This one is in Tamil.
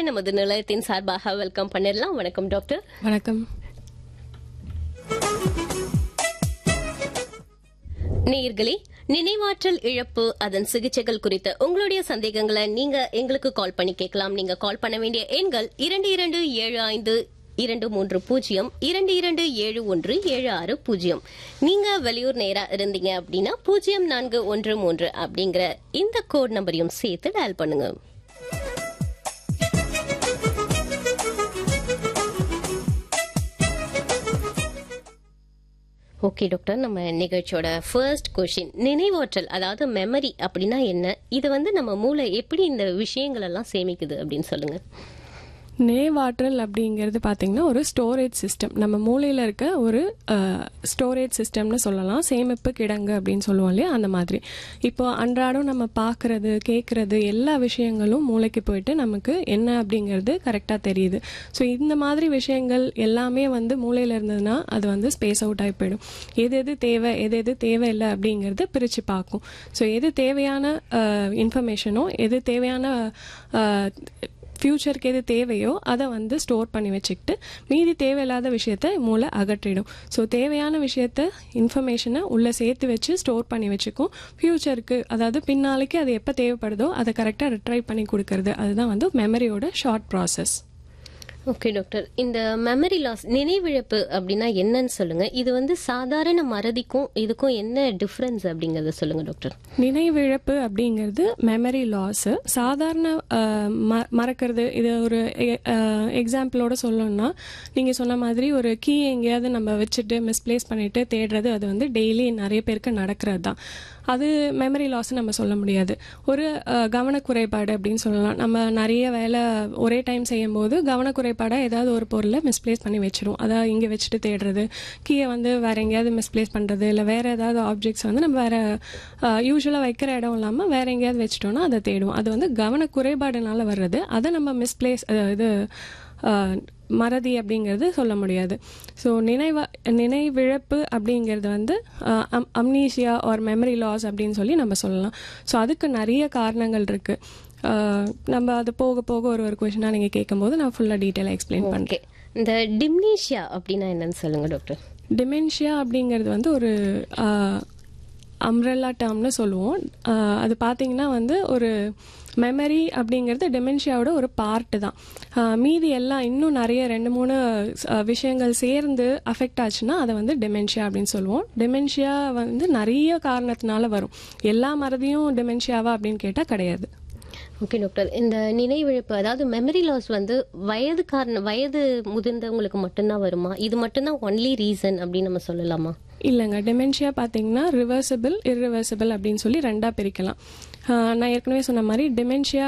நமது நிலையத்தின் சார்பாக வெல்கம் பண்ணிடலாம் வணக்கம் டாக்டர் வணக்கம் நேயர்களே நினைவாற்றல் இழப்பு அதன் சிகிச்சைகள் குறித்த உங்களுடைய சந்தேகங்களை நீங்க எங்களுக்கு கால் பண்ணி கேட்கலாம் நீங்க கால் பண்ண வேண்டிய எண்கள் இரண்டு இரண்டு ஏழு ஐந்து இரண்டு மூன்று பூஜ்ஜியம் இரண்டு இரண்டு ஏழு ஒன்று ஏழு ஆறு பூஜ்ஜியம் நீங்க வெளியூர் நேரா இருந்தீங்க அப்படின்னா பூஜ்ஜியம் நான்கு ஒன்று மூன்று அப்படிங்கிற இந்த கோட் நம்பரையும் சேர்த்து டயல் பண்ணுங்க ஓகே டாக்டர் நம்ம நிகழ்ச்சியோட ஃபர்ஸ்ட் கொஷின் நினைவாற்றல் அதாவது மெமரி அப்படின்னா என்ன இது வந்து நம்ம மூளை எப்படி இந்த விஷயங்கள் எல்லாம் சேமிக்குது அப்படின்னு சொல்லுங்க நினைவாற்றல் அப்படிங்கிறது பார்த்தீங்கன்னா ஒரு ஸ்டோரேஜ் சிஸ்டம் நம்ம மூளையில் இருக்க ஒரு ஸ்டோரேஜ் சிஸ்டம்னு சொல்லலாம் சேமிப்பு கிடங்கு அப்படின்னு சொல்லுவோம் இல்லையா அந்த மாதிரி இப்போ அன்றாடம் நம்ம பார்க்கறது கேட்குறது எல்லா விஷயங்களும் மூளைக்கு போயிட்டு நமக்கு என்ன அப்படிங்கிறது கரெக்டாக தெரியுது ஸோ இந்த மாதிரி விஷயங்கள் எல்லாமே வந்து மூளையில் இருந்ததுன்னா அது வந்து ஸ்பேஸ் அவுட் ஆகி போயிடும் எது எது தேவை எது எது தேவையில்லை அப்படிங்கிறது பிரித்து பார்க்கும் ஸோ எது தேவையான இன்ஃபர்மேஷனோ எது தேவையான அஹ், ஃப்யூச்சருக்கு எது தேவையோ அதை வந்து ஸ்டோர் பண்ணி வச்சுக்கிட்டு மீதி தேவையில்லாத விஷயத்த மூளை அகற்றிடும் ஸோ தேவையான விஷயத்த இன்ஃபர்மேஷனை உள்ளே சேர்த்து வச்சு ஸ்டோர் பண்ணி வச்சுக்கும் ஃப்யூச்சருக்கு அதாவது பின்னாளைக்கு அது எப்போ தேவைப்படுதோ அதை கரெக்டாக ரிட்ரைவ் பண்ணி கொடுக்கறது அதுதான் வந்து மெமரியோட ஷார்ட் ப்ராசஸ் ஓகே டாக்டர் இந்த மெமரி லாஸ் நினைவிழப்பு அப்படின்னா என்னன்னு சொல்லுங்க இது வந்து சாதாரண மறதிக்கும் இதுக்கும் என்ன டிஃபரன்ஸ் அப்படிங்கறத சொல்லுங்க டாக்டர் நினைவிழப்பு அப்படிங்கிறது மெமரி லாஸு சாதாரண அஹ், ம- மறக்கிறது இது ஒரு எக்ஸாம்பிளோட சொல்லணும்னா நீங்கள் சொன்ன மாதிரி ஒரு கீ எங்கேயாவது நம்ம வச்சுட்டு மிஸ்பிளேஸ் பண்ணிட்டு தேடுறது அது வந்து டெய்லி நிறைய பேருக்கு நடக்கிறது தான் அது மெமரி லாஸ் நம்ம சொல்ல முடியாது ஒரு அஹ், கவனக்குறைபாடு அப்படின்னு சொல்லலாம் நம்ம நிறைய வேலை ஒரே டைம் செய்யும்போது கவனக்குறைபாடாக ஏதாவது ஒரு பொருளை மிஸ்பிளேஸ் பண்ணி வச்சிரும் அதாவது இங்கே வச்சுட்டு தேடுறது கீயை வந்து வேற எங்கேயாவது மிஸ்பிளேஸ் பண்ணுறது இல்லை வேற ஏதாவது ஆப்ஜெக்ட்ஸ் வந்து நம்ம வேற யூஸ்வலாக வைக்கிற இடம் இல்லாமல் வேற எங்கேயாவது வச்சிட்டோம்னா அதை தேடுவோம் அது வந்து கவனக்குறைபாடுனால வர்றது அதை நம்ம மிஸ்பிளேஸ் இது அஹ், மறதி அப்படிங்கிறது சொல்ல முடியாது ஸோ நினைவ நினைவிழப்பு அப்படிங்கிறது வந்து அம்னீஷியா ஆர் மெமரி லாஸ் அப்படின்னு சொல்லி நம்ம சொல்லலாம் ஸோ அதுக்கு நிறைய காரணங்கள் இருக்கு அஹ், நம்ம அது போக போக ஒரு ஒரு கொஷனாக நீங்கள் கேட்கும்போது நான் ஃபுல்லாக டீட்டெயிலாக எக்ஸ்பிளைன் பண்ணுறேன் ஓகே இந்த டிம்னீஷியா அப்படின்னா என்னன்னு சொல்லுங்க டாக்டர் டிமென்ஷியா அப்படிங்கிறது வந்து ஒரு அம்ரல்லா டேர்ம்னு சொல்லுவோம் ஆஹ் அது பார்த்தீங்கன்னா வந்து ஒரு மெமரி அப்படிங்கிறது டெமென்ஷியாவோட ஒரு பார்ட்டு தான் ஆஹ் மீதி எல்லாம் இன்னும் நிறைய ரெண்டு மூணு ஆஹ் விஷயங்கள் சேர்ந்து அஃபெக்ட் ஆச்சுன்னா அதை வந்து டெமென்ஷியா அப்படின்னு சொல்லுவோம் டெமென்ஷியா வந்து நிறைய காரணத்தினால வரும் எல்லா மறதியும் டெமென்ஷியாவா அப்படின்னு கேட்டால் கிடையாது ஓகே டாக்டர் இந்த நினைவிழப்பு அதாவது மெமரி லாஸ் வந்து வயது காரணம் வயது முதிர்ந்தவங்களுக்கு மட்டும்தான் வருமா இது மட்டும்தான் ஒன்லி ரீசன் அப்படின்னு நம்ம சொல்லலாமா இல்லைங்க டெமென்ஷியா பார்த்தீங்கன்னா ரிவர்சபிள் இர்ரிவர்சபிள் அப்படின்னு சொல்லி ரெண்டாக பிரிக்கலாம் ஆஹ் நான் ஏற்கனவே சொன்ன மாதிரி டெமென்ஷியா